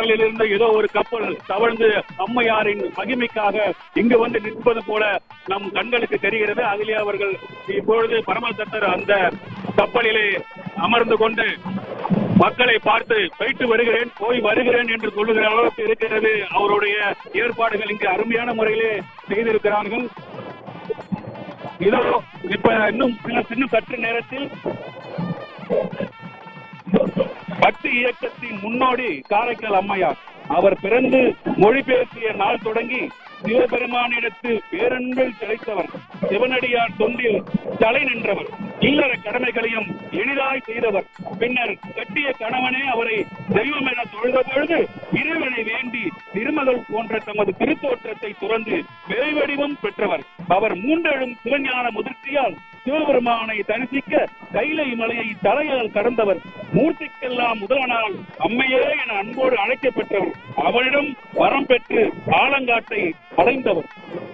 கடலில் இருந்து ஏதோ ஒரு கப்பல் தவழ்ந்து அம்மையாரின் மகிமைக்காக இங்கு வந்து நிற்பது போல நம் கண்களுக்கு தெரிகிறது அதிலே அவர்கள் இப்பொழுது பரமதத்தர் அந்த கப்பலிலே அமர்ந்து கொண்டு மக்களை பார்த்து போயிட்டு வருகிறேன் போய் வருகிறேன் என்று சொல்லுகிற அளவுக்கு இருக்கிறது அவருடைய ஏற்பாடுகள் இங்கு அருமையான முறையிலே செய்திருக்கிறார்கள் இதோ இப்ப இன்னும் சில சின்ன சற்று நேரத்தில் பக்தி இயக்கத்தின் முன்னோடி காரைக்கால் அம்மையார் அவர் பிறந்து மொழி பேசிய நாள் தொடங்கி சிவபெருமானிடத்து பேரன்பில் திளைத்தவர் சிவனடியார் தொண்டில் தலை நின்றவர் இல்லற கடமைகளையும் எளிதாய் செய்தவர் பின்னர் கட்டிய கணவனே அவரை தெய்வம் என தொழுத பொழுது இறைவனை வேண்டி திருமகள் போன்ற தமது திருத்தோற்றத்தை துறந்து விரைவடிவம் பெற்றவர் அவர் மூன்றெழும் சிவஞான முதிர்ச்சியால் சிவபெருமானை தரிசிக்க கைலை மலையை தலையால் கடந்தவர் மூர்த்திக்கெல்லாம் முதலானால் அம்மையே என அன்போடு அழைக்கப்பெற்றவர் அவனிடம் வரம் பெற்று ஆலங்காட்டை அடைந்தவர்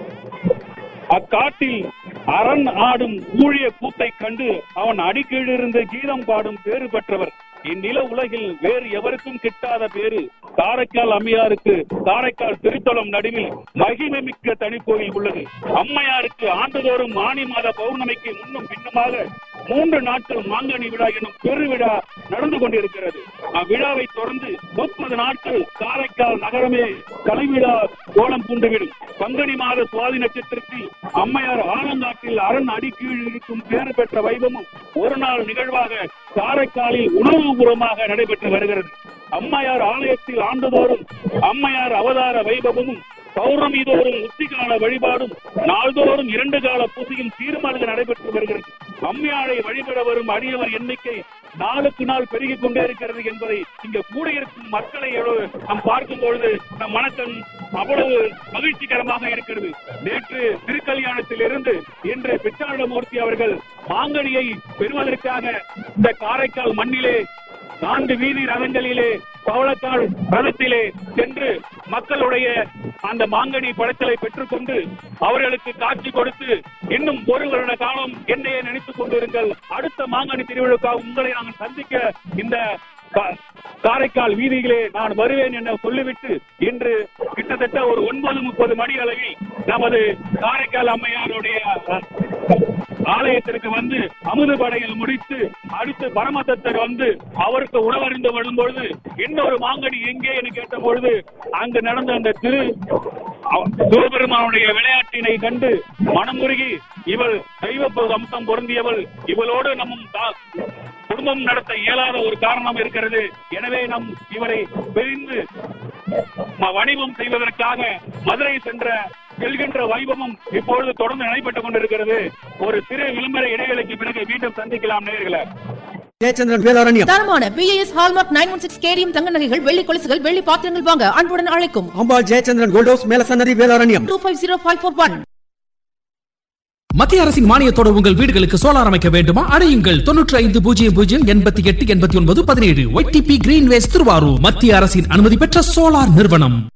அக்காட்டில் அரண் ஆடும் ஊழிய கூத்தை கண்டு அவன் அடிக்கீழிருந்து கீதம் பாடும் பேறு பெற்றவர் இந்நில உலகில் வேறு எவருக்கும் கிட்டாத பேரு காரைக்கால் அம்மையாருக்கு காரைக்கால் திருத்தலம் நடுவில் மகிமை மிக்க தனிக்கோயில் உள்ளது அம்மையாருக்கு ஆண்டுதோறும் ஆணி மாத பௌர்ணமிக்கு முன்னும் பின்னுமாக மூன்று நாட்கள் மாங்கனி விழா எனும் பெருவிழா நடந்து கொண்டிருக்கிறது அவ்விழாவை தொடர்ந்து முப்பது நாட்கள் காரைக்கால் நகரமே கலைவிழா கோலம் பூண்டுவிடும் பங்குனி மாத சுவாதி நட்சத்திரத்தில் அம்மையார் ஆலங்காட்டில் அரண் அடிக்கீழ் இருக்கும் பேறு பெற்ற வைபவமும் ஒரு நாள் நிகழ்வாக காரைக்காலில் உணவுபூர்வமாக நடைபெற்று வருகிறது அம்மையார் ஆலயத்தில் ஆண்டுதோறும் அம்மையார் அவதார வைபவமும் பௌர்ணமி தோறும் உத்திகால வழிபாடும் நாள்தோறும் இரண்டு கால பூசையும் தீர்மானங்கள் நடைபெற்று வருகிறது அம்மையாரை வழிபட வரும் அடியவர் எண்ணிக்கை நாளுக்கு நாள் பெருகிக் கொண்டே இருக்கிறது என்பதை இங்க கூடியிருக்கும் மக்களை எவ்வளவு நாம் பார்க்கும் பொழுது நம் மனக்கண் அவ்வளவு மகிழ்ச்சிகரமாக இருக்கிறது நேற்று திருக்கல்யாணத்தில் இருந்து இன்று பிச்சாண்டமூர்த்தி அவர்கள் மாங்கனியை பெறுவதற்காக இந்த காரைக்கால் மண்ணிலே நான்கு வீதி ரதங்களிலே பவளத்தாள் ரதத்திலே சென்று மக்களுடைய அந்த மாங்கனி படத்தலை பெற்றுக்கொண்டு அவர்களுக்கு காட்சி கொடுத்து இன்னும் ஒரு வருட காலம் என்னையே நினைத்துக் கொண்டிருங்கள் அடுத்த மாங்கனி திருவிழாக்காக உங்களை நாங்கள் சந்திக்க இந்த கா- காரைக்கால் வீதியிலே நான் வருவேன் என சொல்லிவிட்டு இன்று கிட்டத்தட்ட ஒரு ஒன்பது முப்பது மணி அளவில் நமது காரைக்கால் அம்மையாருடைய அஹ், ஆலயத்திற்கு வந்து அமுது படையில் முடித்து அடுத்து பரமதத்தர் வந்து அவருக்கு உணவறிந்து வரும்பொழுது இன்னொரு மாங்கனி எங்கே என்று கேட்ட பொழுது அங்கு நடந்த அந்த திரு அவ- சிவபெருமானுடைய விளையாட்டினை கண்டு மனமுருகி இவள் தெய்வ அம்சம் பொருந்தியவள் இவளோடு நம் தா- குடும்பம் நடத்த இயலாத ஒரு காரணம் இருக்கிறது எனவே நம் இவரை பிரிந்து ம- வணிகம் செய்வதற்காக மதுரை சென்ற செல்கின்ற வைபவம் இப்பொழுது தொடர்ந்து நடைபெற்றுக் கொண்டிருக்கிறது ஒரு சிறு விளம்பர இடைவேளைக்கு பிறகு மீண்டும் சந்திக்கலாம் நேர்களை ஜெயச்சந்திரன் வேதாரண்யம் தரமான BAS hallmark nine one six KDM தங்க நகைகள் வெள்ளி கொலுசுகள் வெள்ளி பாத்திரங்கள் வாங்க அன்புடன் அழைக்கும் Ambal Jayachandran Goldos Melasannathi Vedaranyam two five zero five four one மத்திய அரசின் மானியத்தோடு உங்கள் வீடுகளுக்கு சோலார் அமைக்க வேண்டுமா அடையுங்கள் தொன்னூற்றி ஐந்து பூஜ்ஜியம் பூஜ்ஜியம் எண்பத்தி எட்டு எண்பத்தி ஒன்பது பதினேழு ஒய்டிபி கிரீன்வேஸ் திருவாரூர் மத்திய அரசின் அனுமதி பெற்ற சோலார் நிறுவனம்